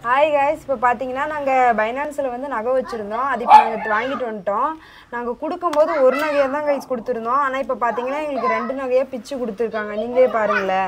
Hi guys இப்போ பார்த்தீங்கன்னா நாங்கள் பைனான்ஸில் வந்து நகை வச்சுருந்தோம் அது இப்போ நாங்கள் வாங்கிட்டு வந்துட்டோம் நாங்கள் கொடுக்கும்போது ஒரு நகையை தான் கைஸ் கொடுத்துருந்தோம் ஆனால் இப்போ பார்த்தீங்கன்னா எங்களுக்கு ரெண்டு நகையாக பிச்சு கொடுத்துருக்காங்க நீங்களே பாருங்களேன்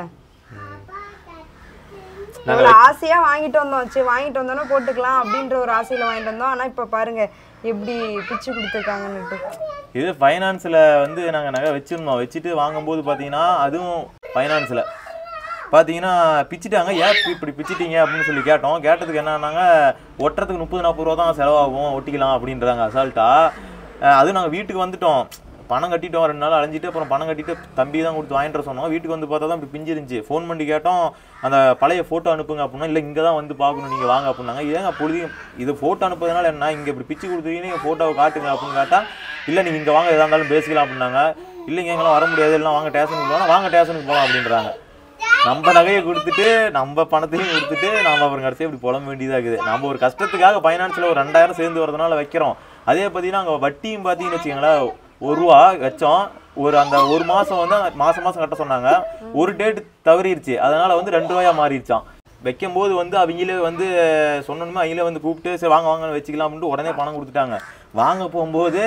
நாங்கள் ஆசையாக வாங்கிட்டு வந்தோம் சரி வாங்கிட்டு வந்தோன்னா போட்டுக்கலாம் அப்படின்ற ஒரு ஆசையில் வாங்கிட்டு வந்தோம் ஆனால் இப்போ பாருங்க எப்படி பிச்சு கொடுத்துருக்காங்கன்னுட்டு இது ஃபைனான்ஸில் வந்து நாங்கள் நகை வச்சுருந்தோம் வச்சுட்டு வாங்கும்போது பார்த்தீங்கன்னா அதுவும் ஃபைனான்ஸில் பார்த்தீங்கன்னா பிச்சிட்டாங்க ஏன் இப்ப இப்படி பிச்சிட்டீங்க அப்படின்னு சொல்லி கேட்டோம் கேட்டதுக்கு என்னன்னாங்க ஒட்டுறதுக்கு முப்பது நாற்பது ரூபா தான் செலவாகும் ஒட்டிக்கலாம் அப்படின்றாங்க அசால்ட்டா அஹ் அதுவும் நாங்கள் வீட்டுக்கு வந்துட்டோம் பணம் கட்டிட்டோம் ரெண்டு நாள் அலைஞ்சிட்டு அப்புறம் பணம் கட்டிட்டு தம்பி தான் கொடுத்து வாங்கிட்டு வர சொன்னோம் வீட்டுக்கு வந்து பார்த்தா தான் இப்படி பிஞ்சு இருந்துச்சு ஃபோன் பண்ணி கேட்டோம் அந்த பழைய ஃபோட்டோ அனுப்புங்க அப்படின்னா இல்லை இங்கே தான் வந்து பார்க்கணும் நீங்கள் வாங்க அப்படின்னாங்க ஏங்க பொழுது இது ஃபோட்டோ அனுப்புறதுனால என்ன இங்கே இப்படி பிச்சு கொடுத்துருக்கீங்க நீங்கள் ஃபோட்டோவை காட்டுங்க அப்படின்னு கேட்டால் இல்லை நீங்கள் இங்கே வாங்க எதாக இருந்தாலும் பேசிக்கலாம் அப்படின்னாங்க இல்லைங்க எங்களாம் வர முடியாது எல்லாம் வாங்க ஸ்டேஷனுக்கு போகலாம் வாங்க ஸ்டேஷனுக்கு போகலாம் அப்படின்றாங்க நம்ம நகையை கொடுத்துட்டு நம்ம பணத்தையும் கொடுத்துட்டு நாம அப்புறம் கடைசியாக இப்படி புலம்ப வேண்டியதாக இருக்குது நம்ம ஒரு கஷ்டத்துக்காக ஃபைனான்ஸில் ஒரு ரெண்டாயிரம் சேர்ந்து வரதுனால வைக்கிறோம் அதே பார்த்தீங்கன்னா அங்கே வட்டியும் பார்த்தீங்கன்னு வச்சுக்கோங்களேன் ஒரு ரூபா வச்சோம் ஒரு அந்த ஒரு மாதம் வந்து மாதம் மாதம் கட்ட சொன்னாங்க ஒரு டேட் தவறிடுச்சு அதனால வந்து ரெண்டு ரூபாயா மாறிடுச்சான் வைக்கும்போது வந்து அவங்களே வந்து சொன்னோமே அவங்களே வந்து கூப்பிட்டு சரி வாங்க வாங்க வச்சுக்கலாம் அப்படின்ட்டு உடனே பணம் கொடுத்துட்டாங்க வாங்க போகும்போது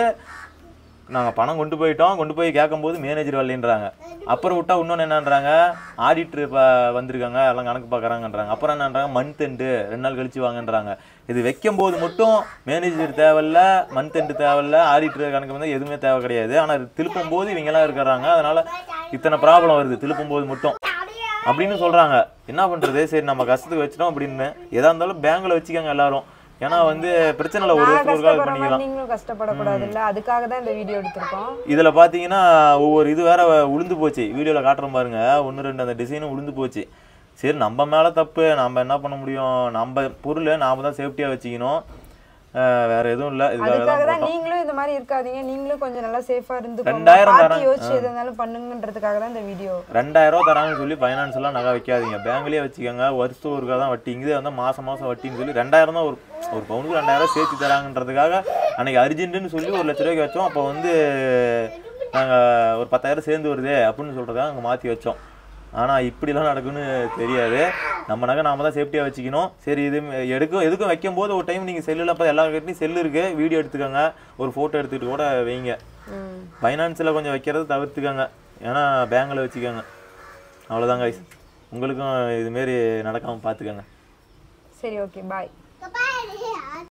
நாங்கள் பணம் கொண்டு போயிட்டோம் கொண்டு போய் கேட்கும்போது மேனேஜர் வரலன்றாங்க அப்புறம் விட்டா இன்னொன்று என்னன்றாங்க ஆடிட்டர் இப்போ வந்திருக்காங்க எல்லாம் கணக்கு பார்க்குறாங்கன்றாங்க அப்புறம் என்னன்றாங்க மந்த் எண்டு ரெண்டு நாள் கழிச்சு வாங்கன்றாங்க இது வைக்கும்போது மட்டும் மேனேஜர் தேவையில்ல மந்த் எண்டு தேவையில்ல ஆடிட்டர் கணக்கு வந்து எதுவுமே தேவை கிடையாது ஆனால் திருப்பும் போது இவங்கெல்லாம் இருக்கிறாங்க அதனால இத்தனை ப்ராப்ளம் வருது திருப்பும் போது மட்டும் அப்படின்னு சொல்றாங்க என்ன பண்றது சரி நம்ம கஷ்டத்துக்கு வச்சிட்டோம் அப்படின்னு எதா இருந்தாலும் பேங்க்ல வச்சுக்கோங்க எல்லாரும் ஏன்னா வந்து பிரச்சனை இல்லை ஒரு நான் வருஷத்துக்கு ஒருக்கா இது கஷ்டப்படுற மாதிரி பண்ணிக்கலாம் நீங்களும் கஷ்டப்படக்கூடாதுல்ல அதுக்காக தான் இந்த வீடியோ எடுத்திருக்கோம் இதுல பாத்தீங்கன்னா ஒவ்வொரு இது வேற உளுந்து போச்சு வீடியோல காட்டுறோம் பாருங்க ஒன்று ரெண்டு அந்த டிசைனும் உளுந்து போச்சு சரி நம்ம மேல தப்பு நம்ம என்ன பண்ண முடியும் நம்ம பொருள் நாம தான் சேஃப்டியா வச்சுக்கணும் அஹ் வேற எதுவும் இல்லை இதுக்காக அதுக்காக தான் தான் நீங்களும் இந்த மாதிரி இருக்காதீங்க நீங்களும் கொஞ்சம் நல்லா சேஃபா இருந்து ரெண்டாயிரம் பார்த்து தரேன். யோசிச்சு எது இருந்தாலும் பண்ணுங்கன்றதுக்காக தான் இந்த வீடியோ ரெண்டாயிரம் ரூபா தராங்கன்னு சொல்லி ஃபைனான்ஸ் எல்லாம் நகை வைக்காதீங்க பேங்க்லயே வச்சுக்கோங்க வருஷம் ஒருக்கா தான் வட்டி இங்கே வந்து மாசம் மாசம் வட்டின்னு சொல்லி ரெண்டாயிரம் தான் ஒரு ஒரு பவுனுக்கு ரெண்டாயிரம் சேர்த்து தராங்கன்றதுக்காக அன்னைக்கு அர்ஜென்ட்டுன்னு சொல்லி ஒரு லட்ச ரூபாய்க்கு வச்சோம் அப்போ வந்து நாங்கள் ஒரு பத்தாயிரம் சேர்ந்து வருது அப்படின்னு சொல்றதுக்காக அங்கே மாற்றி வச்சோம் ஆனால் இப்படிலாம் நடக்கும்னு தெரியாது நம்ம நகை நாம தான் சேஃப்டியாக வச்சுக்கணும் சரி இது எடுக்கும் எதுக்கும் வைக்கும் போது ஒரு டைம் நீங்கள் செல்லில் பார்த்து எல்லா கிட்டையும் செல்லு இருக்கு வீடியோ எடுத்துக்கோங்க ஒரு ஃபோட்டோ எடுத்துக்கிட்டு கூட வைங்க ஃபைனான்ஸில் கொஞ்சம் வைக்கிறது தவிர்த்துக்கோங்க ஏன்னா பேங்கில் வச்சுக்கோங்க அவ்வளோதாங்க guys. உங்களுக்கும் இதுமாரி நடக்காமல் பார்த்துக்கோங்க சரி ஓகே பாய்